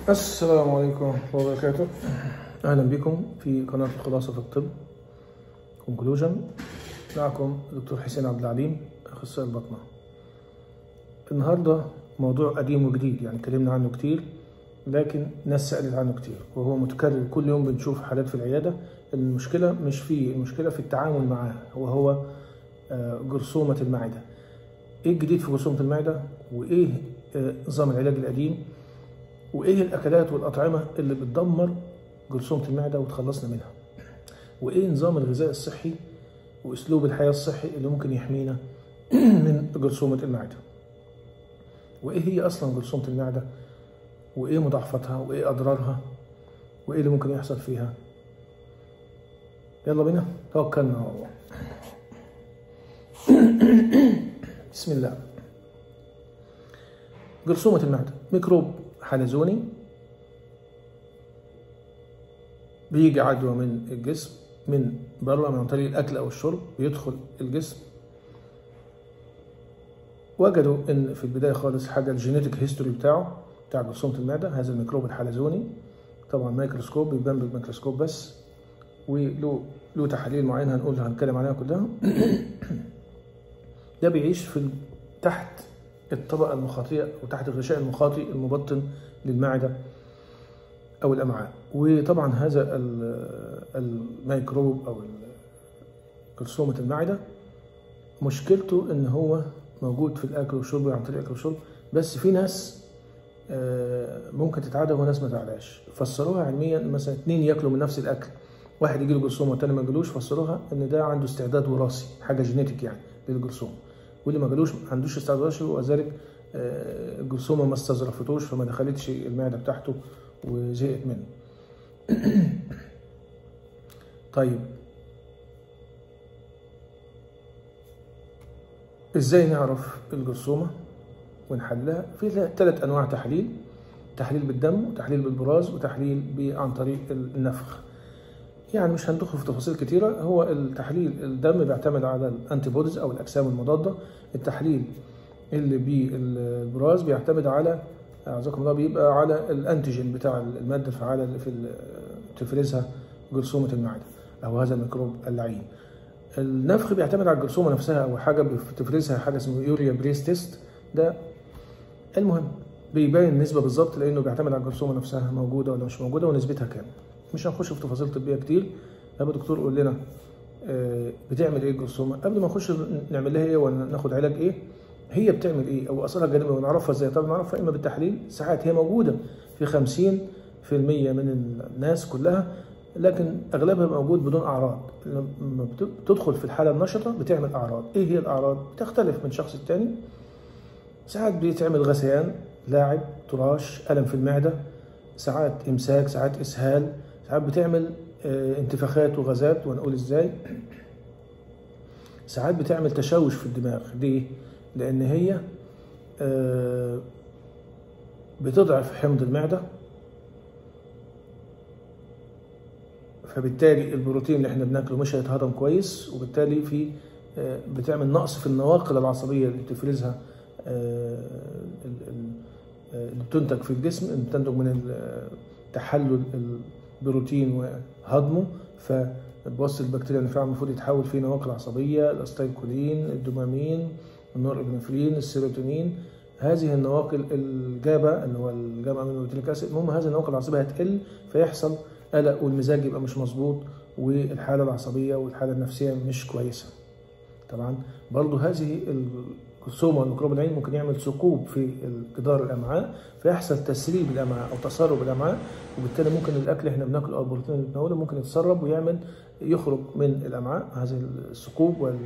السلام عليكم ورحمة الله وبركاته أهلا بكم في قناة الخلاصة في الطب كونكلوجن معكم دكتور حسين عبد العليم أخصائي البطنة النهاردة موضوع قديم وجديد يعني اتكلمنا عنه كتير لكن ناس سألت عنه كتير وهو متكرر كل يوم بنشوف حالات في العيادة المشكلة مش فيه المشكلة في التعامل معاه وهو آه، جرثومة المعدة ايه الجديد في جرثومة المعدة وايه آه، نظام العلاج القديم وايه الاكلات والاطعمه اللي بتدمر جرثومه المعده وتخلصنا منها وايه نظام الغذاء الصحي واسلوب الحياه الصحي اللي ممكن يحمينا من جرثومه المعده وايه هي اصلا جرثومه المعده وايه مضاعفتها وايه اضرارها وايه اللي ممكن يحصل فيها يلا بينا توكلنا على الله بسم الله جرثومة المعدة ميكروب حلزوني بيجي عدوى من الجسم من بره من طريق الأكل أو الشرب بيدخل الجسم وجدوا إن في البداية خالص حاجة الجينيتك هيستوري بتاعه بتاع جرثومة المعدة هذا الميكروب الحلزوني طبعا ميكروسكوب بيبان بالميكروسكوب بس وله له تحاليل معينة هنقول هنتكلم عليها كلها ده بيعيش في تحت الطبقة المخاطية وتحت الغشاء المخاطي المبطن للمعدة أو الأمعاء وطبعا هذا ال- الميكروب أو جرثومة المعدة مشكلته إن هو موجود في الأكل والشرب عن طريق الأكل والشرب بس في ناس آه، ممكن تتعدى وناس ما تعداش فسروها علميا مثلا اتنين ياكلوا من نفس الأكل واحد يجيله جرثومة والتاني ما يجيلوش فسروها إن ده عنده استعداد وراثي حاجة جينيتك يعني للجرثومة واللي ما جالوش ما عندوش استعداد وراثي وذلك آه، الجرثومه ما استظرفتوش فما دخلتش المعده بتاعته وزهقت منه. طيب ازاي نعرف الجرثومه ونحلها؟ في ثلاث انواع تحليل تحليل بالدم وتحليل بالبراز وتحليل ب- عن طريق النفخ. يعني مش هندخل في تفاصيل كتيرة هو التحليل الدم بيعتمد على الانتي بوديز او الاجسام المضادة التحليل اللي بالبراز بيعتمد على اعزكم الله بيبقى على الانتيجين بتاع المادة الفعالة اللي في ال- تفرزها جرثومة المعدة او هذا الميكروب اللعين النفخ بيعتمد على الجرثومة نفسها او حاجة بتفرزها حاجة اسمها يوريا بريس تيست ده المهم بيبين النسبة بالظبط لأنه بيعتمد على الجرثومة نفسها موجودة ولا مش موجودة ونسبتها كام. مش هنخش في تفاصيل طبية كتير. يا دكتور قول لنا آه، بتعمل ايه الجرثومة؟ قبل ما نخش نعمل لها ايه ولا ناخد علاج ايه؟ هي بتعمل ايه او اثارها الجانبي ونعرفها ازاي؟ طبعا نعرفها اما بالتحليل ساعات هي موجودة في 50% من الناس كلها لكن اغلبها موجود بدون اعراض لما بت- بتدخل في الحالة النشطة بتعمل اعراض. ايه هي الاعراض؟ بتختلف من شخص للتاني ساعات بيتعمل غثيان لاعب تراش ألم في المعدة ساعات إمساك ساعات إسهال ساعات بتعمل آه، انتفاخات وغازات وهنقول إزاي ساعات بتعمل تشوش في الدماغ ليه؟ لأن هي آه، بتضعف حمض المعدة فبالتالي البروتين اللي احنا بناكله مش هيتهضم كويس وبالتالي في آه، بتعمل نقص في النواقل العصبية اللي بتفرزها آه، ال- ال- آه، اللي بتنتج في الجسم اللي بتنتج من ال- تحلل البروتين وهضمه فبوصل البكتيريا اللي فيها المفروض يتحول في نواقل عصبية الاستيكولين الدوبامين النور ابنفرين السيروتونين هذه النواقل الجابا اللي هو الجامعة من النيوكليك اسيد المهم هذه النواقل العصبية هتقل فيحصل قلق والمزاج يبقى مش مظبوط والحالة العصبية والحالة النفسية مش كويسة طبعا برضو هذه الجرثومه والميكروب العين ممكن يعمل ثقوب في جدار الامعاء فيحصل تسريب الامعاء او تسرب الامعاء وبالتالي ممكن الاكل اللي احنا بناكله او البروتين اللي بناكله ممكن يتسرب ويعمل يخرج من الامعاء هذه الثقوب وال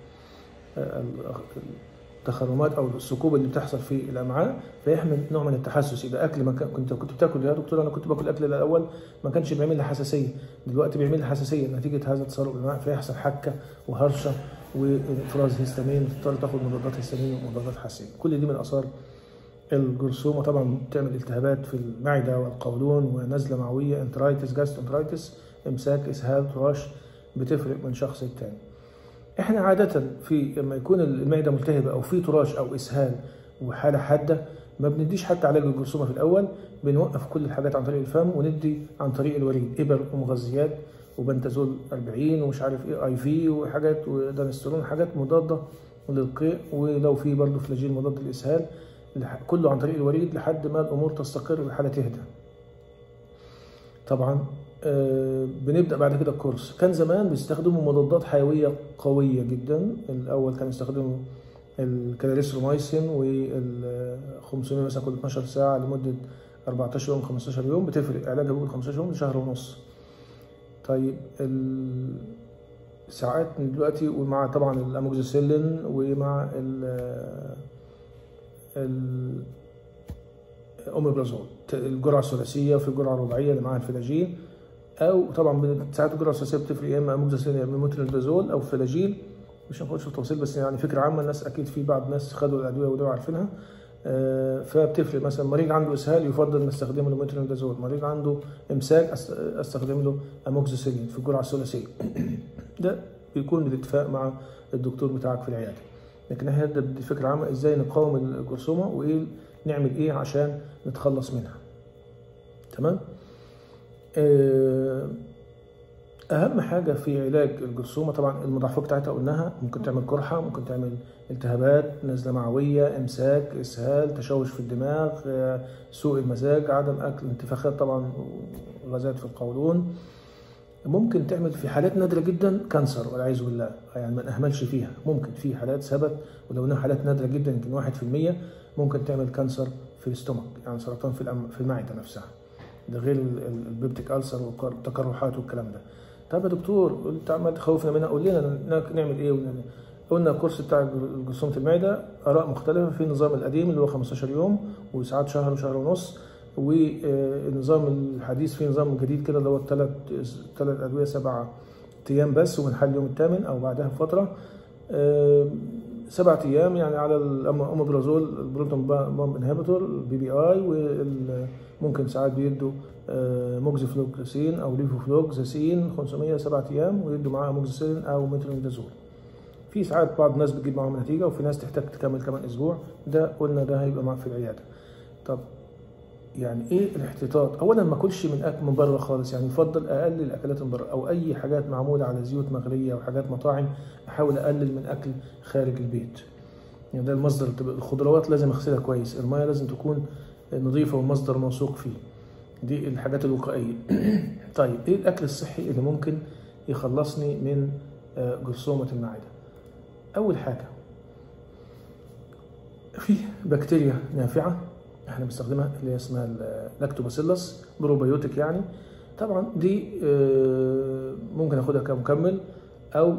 التخرمات او الثقوب اللي بتحصل في الامعاء فيحمل نوع من التحسس اذا اكل ما كان كنت كنت بتاكل يا دكتور انا كنت باكل اكل الاول ما كانش بيعمل لي حساسيه دلوقتي بيعمل لي حساسيه نتيجه هذا تسرب الامعاء فيحصل حكه وهرشه وافراز هيستامين تضطر تاخد مضادات هيستامين ومضادات حساسيه كل دي من اثار الجرثومه طبعا بتعمل التهابات في المعده والقولون ونزله معويه انترايتس جاسترونترايتس امساك اسهال تراش بتفرق من شخص للتاني احنا عادة في لما يكون المعدة ملتهبة او في تراش او اسهال وحالة حادة ما بنديش حتى علاج الجرثومه في الاول بنوقف كل الحاجات عن طريق الفم وندي عن طريق الوريد ابر ومغذيات وبنتازول 40 ومش عارف ايه اي في وحاجات ودانسترون حاجات مضاده للقيء ولو في برضه فلاجيل مضاد للاسهال كله عن طريق الوريد لحد ما الامور تستقر والحاله تهدى. طبعا آه بنبدا بعد كده الكورس كان زمان بيستخدموا مضادات حيويه قويه جدا الاول كانوا يستخدموا الكالاريسرومايسين وال 500 مثلا كل 12 ساعه لمده 14 يوم 15 يوم بتفرق علاجها بيقول 15 يوم لشهر ونص طيب ساعات دلوقتي ومع طبعا الاموكسيسيلين ومع ال الاوميبرازول الجرعه الثلاثيه وفي الجرعه الرباعيه اللي معاها الفلاجيل او طبعا ساعات الجرعه الثلاثيه بتفرق يا اما اموكسيسيلين يا اما ميترونيدازول او فلاجيل مش هنخش في التفاصيل بس يعني فكره عامه الناس اكيد في بعض الناس خدوا الادويه ودول عارفينها فبتفرق مثلا مريض عنده اسهال يفضل نستخدم له ميترونيدازول مريض عنده امساك استخدم له اموكسيسيلين في الجرعه الثلاثيه ده بيكون بالاتفاق مع الدكتور بتاعك في العياده لكن احنا هنبدا بفكره عامه ازاي نقاوم الجرثومه وايه نعمل ايه عشان نتخلص منها تمام اهم حاجه في علاج الجرثومه طبعا المضاعفات بتاعتها قلناها ممكن تعمل قرحه ممكن تعمل التهابات نزله معويه امساك اسهال تشوش في الدماغ سوء المزاج عدم اكل انتفاخات طبعا غازات في القولون ممكن تعمل في حالات نادره جدا كانسر والعياذ بالله يعني ما نهملش فيها ممكن في حالات ثبت ولو انها حالات نادره جدا يمكن 1% ممكن تعمل كانسر في الاستومك يعني سرطان في في المعده نفسها ده غير البيبتيك ألسر والتقرحات والكلام ده طب يا دكتور انت عمال تخوفنا منها قول لنا نعمل ايه قلنا الكورس بتاع جرثومه المعده اراء مختلفه في النظام القديم اللي هو 15 يوم وساعات شهر وشهر ونص والنظام الحديث في نظام جديد كده اللي هو الثلاث ثلاث ادويه سبع ايام بس وبنحل اليوم الثامن او بعدها بفتره سبعة ايام يعني على الاموبرازول البروتون بامب انهبيتور البي بي اي وممكن ساعات بيدوا موكسيفلوكسين او ليفوفلوكساسين 500 سبعة ايام ويدوا معاها موكسيسين او مترونيدازول في ساعات بعض الناس بتجيب معاهم نتيجه وفي ناس تحتاج تكمل كمان اسبوع ده قلنا ده هيبقى معاك في العياده طب يعني ايه الاحتياطات اولا ما اكلش من اكل من بره خالص يعني يفضل اقلل الاكلات من بره او اي حاجات معموله على زيوت مغليه وحاجات مطاعم احاول اقلل من اكل خارج البيت يعني ده المصدر الخضروات لازم اغسلها كويس الميه لازم تكون نظيفه والمصدر موثوق فيه دي الحاجات الوقائيه طيب ايه الاكل الصحي اللي ممكن يخلصني من جرثومه المعده اول حاجه في بكتيريا نافعه احنا بنستخدمها اللي هي اسمها اللاكتوباسيلس بروبيوتيك يعني طبعا دي ممكن اخدها كمكمل او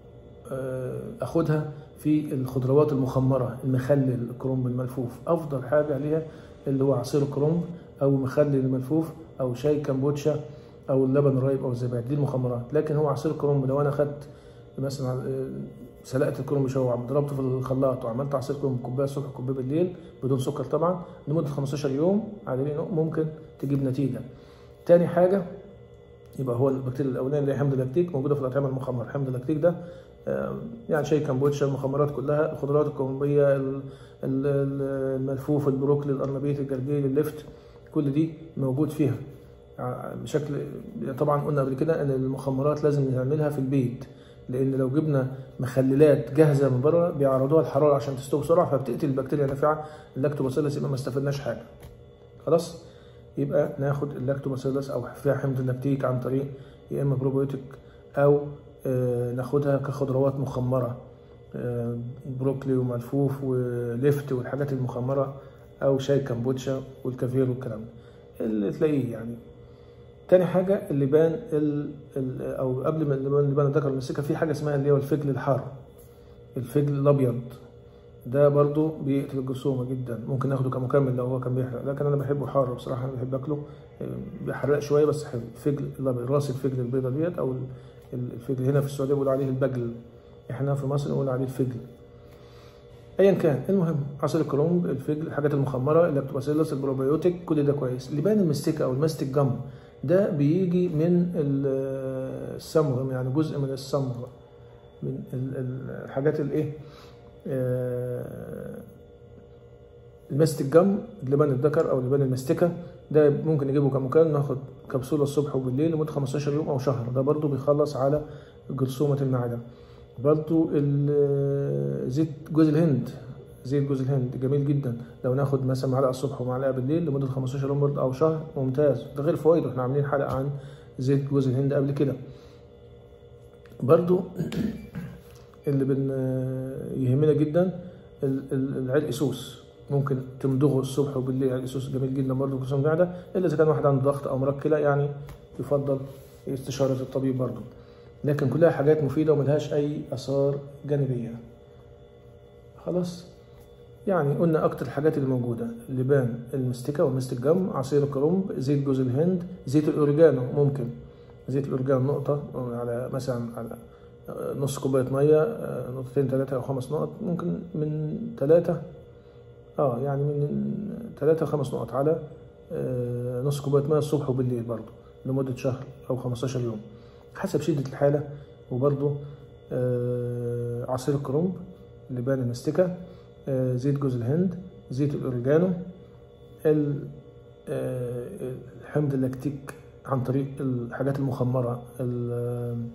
اخدها في الخضروات المخمره المخلل الكرنب الملفوف افضل حاجه ليها اللي هو عصير الكرنب او مخلل الملفوف او شاي كمبوتشا او اللبن الرايب او الزبادي دي المخمرات لكن هو عصير الكرنب لو انا خدت مثلا سلقت الكرنب شويه ضربته في الخلاط وعملت عصير كرنب كوبايه الصبح كوبايه بالليل بدون سكر طبعا لمده 15 يوم على ممكن تجيب نتيجه. تاني حاجه يبقى هو البكتيريا الاولانيه اللي هي حمض اللاكتيك موجوده في الاطعمه المخمره، حمض اللاكتيك ده يعني شاي كمبوتشا المخمرات كلها الخضروات الكرنبيه الملفوف البروكلي القرنبيط الجرجير اللفت كل دي موجود فيها بشكل طبعا قلنا قبل كده ان المخمرات لازم نعملها في البيت لان لو جبنا مخللات جاهزه من بره بيعرضوها الحراره عشان تستوي بسرعه فبتقتل البكتيريا النافعه اللاكتوباسيلس يبقى ما استفدناش حاجه خلاص يبقى ناخد اللاكتوباسيلس او فيها حمض اللاكتيك عن طريق يا اما بروبيوتيك او آه ناخدها كخضروات مخمره آه بروكلي وملفوف ولفت والحاجات المخمره او شاي كمبوتشا والكافير والكلام ده اللي تلاقيه يعني تاني حاجة اللبان ال ال أو قبل ما اللبان اللبان الذكر المسكة في حاجة اسمها اللي هو الفجل الحار الفجل الأبيض ده برضو بيقتل الجرثومة جدا ممكن ناخده كمكمل لو هو كان بيحرق لكن أنا بحبه حار بصراحة أنا بحب أكله بيحرق شوية بس حلو الفجل الأبيض راس الفجل البيضة ديت أو الفجل هنا في السعودية بيقولوا عليه البجل إحنا في مصر نقول عليه الفجل ايا كان المهم عصير الكرنب الفجل الحاجات المخمره اللاكتوباسيلس البروبيوتيك كل ده كويس اللبان المستكه او الماستيك جم ده بيجي من الصمغ يعني جزء من الصمغ من الحاجات الايه المستك جم لبان الذكر او لبان المستكه ده ممكن نجيبه كمكان ناخد كبسوله الصبح وبالليل لمده 15 يوم او شهر ده برضو بيخلص على جرثومه المعده برضو ال- زيت جوز الهند زيت جوز الهند جميل جدا لو ناخد مثلا معلقه الصبح ومعلقه بالليل لمده 15 يوم برضه او شهر ممتاز ده غير فوائده احنا عاملين حلقه عن زيت جوز الهند قبل كده برضو اللي بن يهمنا جدا ال- ال- العرق سوس ممكن تمضغه الصبح وبالليل عرق سوس جميل جدا برضه في المعده الا اذا كان واحد عنده ضغط او مرض كلى يعني يفضل استشاره الطبيب برضه لكن كلها حاجات مفيده وملهاش اي اثار جانبيه خلاص يعني قلنا اكتر الحاجات اللي موجوده لبان المستكه والمستك جم عصير الكرنب زيت جوز الهند زيت الاوريجانو ممكن زيت الاوريجانو نقطه على مثلا على نص كوبايه ميه نقطتين ثلاثه او خمس نقط ممكن من ثلاثه اه يعني من ثلاثه خمس نقط على آه، نص كوبايه ميه الصبح وبالليل برضه لمده شهر او 15 يوم حسب شده الحاله وبرضه آه، عصير الكرنب لبان المستكه آه، زيت جوز الهند زيت الاوريجانو ال- آه، الحمض اللاكتيك عن طريق الحاجات المخمره ال-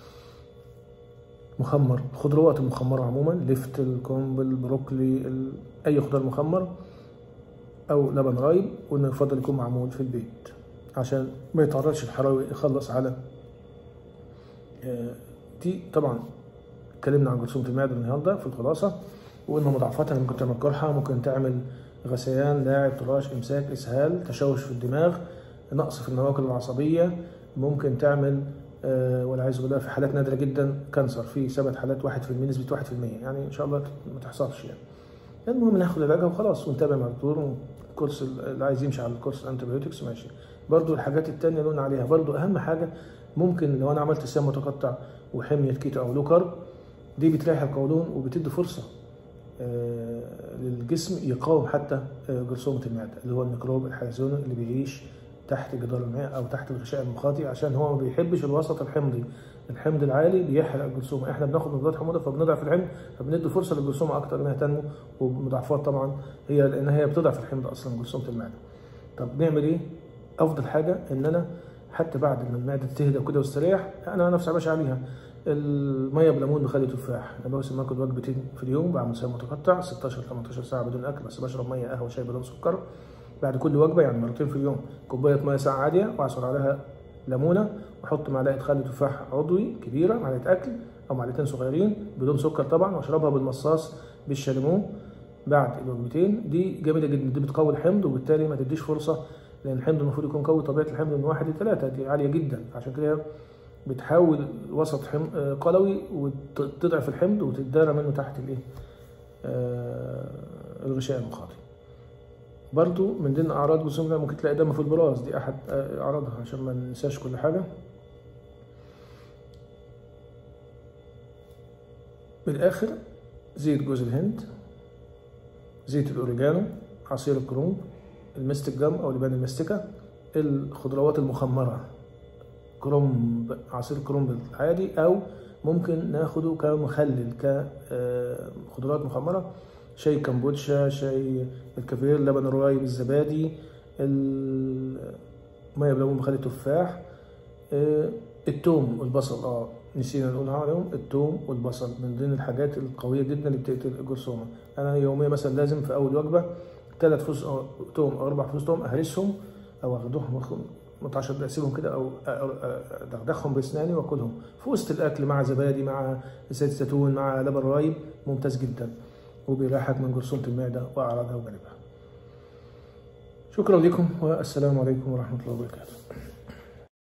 مخمر الخضروات المخمره عموما لفت الكرنب البروكلي ال- اي خضار مخمر او لبن رايب وانه يفضل يكون معمول في البيت عشان ما يتعرضش الحراوي يخلص على آه، دي طبعا اتكلمنا عن جرثومه المعده النهارده في الخلاصه وقلنا مضاعفاتها ممكن تعمل قرحه ممكن تعمل غثيان لاعب طراش امساك اسهال تشوش في الدماغ نقص في النواقل العصبيه ممكن تعمل آه، والعياذ بالله في حالات نادره جدا كانسر في ثبت حالات 1% نسبه 1% يعني ان شاء الله ما تحصلش يعني المهم ناخد العلاج وخلاص ونتابع مع الدكتور الكورس اللي عايز يمشي على الكورس الانتيبيوتكس ماشي برضو الحاجات التانية اللي قلنا عليها برضو اهم حاجه ممكن لو انا عملت صيام متقطع وحميه كيتو او لو كارب دي بتريح القولون وبتدي فرصه آه، للجسم يقاوم حتى آه، جرثومه المعده اللي هو الميكروب الحلزوني اللي بيعيش تحت جدار الماء او تحت الغشاء المخاطي عشان هو ما بيحبش الوسط الحمضي الحمض العالي بيحرق الجرثومه احنا بناخد مضادات حموضه فبنضعف الحمض فبندي فرصه للجرثومه اكتر انها تنمو ومضاعفات طبعا هي لان هي بتضعف الحمض اصلا جرثومه المعده طب نعمل ايه افضل حاجه ان انا حتى بعد ما المعده تهدى كده واستريح انا نفسي ماشي عليها الميه بليمون بخلي تفاح انا بوسم باكل وجبتين في اليوم بعمل صيام متقطع 16 18 ساعه بدون اكل بس بشرب ميه قهوه شاي بدون سكر بعد كل وجبه يعني مرتين في اليوم كوبايه ميه ساعه عاديه واعصر عليها ليمونه واحط معلقه خل تفاح عضوي كبيره معلقه اكل او معلقتين صغيرين بدون سكر طبعا واشربها بالمصاص بالشاليمو بعد الوجبتين دي جميله جدا دي بتقوي الحمض وبالتالي ما تديش فرصه لان الحمض المفروض يكون قوي طبيعه الحمض من واحد لثلاثه دي عاليه جدا عشان كده بتحول وسط حم... آه، قلوي وتضعف الحمض وتتدارى منه تحت الايه آه الغشاء المخاطي برضو من ضمن اعراض جرثومه المعدة ممكن تلاقي دم في البراز دي احد آه، اعراضها عشان ما ننساش كل حاجه بالاخر زيت جوز الهند زيت الاوريجانو عصير الكرنب المستك جم او لبان المستكه الخضروات المخمره كرنب عصير كرنب العادي او ممكن ناخده كمخلل كخضروات مخمره شاي كمبوتشا شاي الكافير لبن الرايب الزبادي الميه بليمون بخلي تفاح آه، التوم والبصل اه نسينا نقول عليهم التوم والبصل من ضمن الحاجات القويه جدا اللي بتقتل الجرثومه انا يوميا مثلا لازم في اول وجبه ثلاث فصوص أو توم او اربع فصوص توم اهرسهم او اخدهم 15 دقيقه اسيبهم كده او ادغدغهم باسناني واكلهم في وسط الاكل مع زبادي مع زيت زيتون مع لبن رايب ممتاز جدا وبيريحك من جرثومه المعده واعراضها وجانبها شكرا لكم والسلام عليكم ورحمه الله وبركاته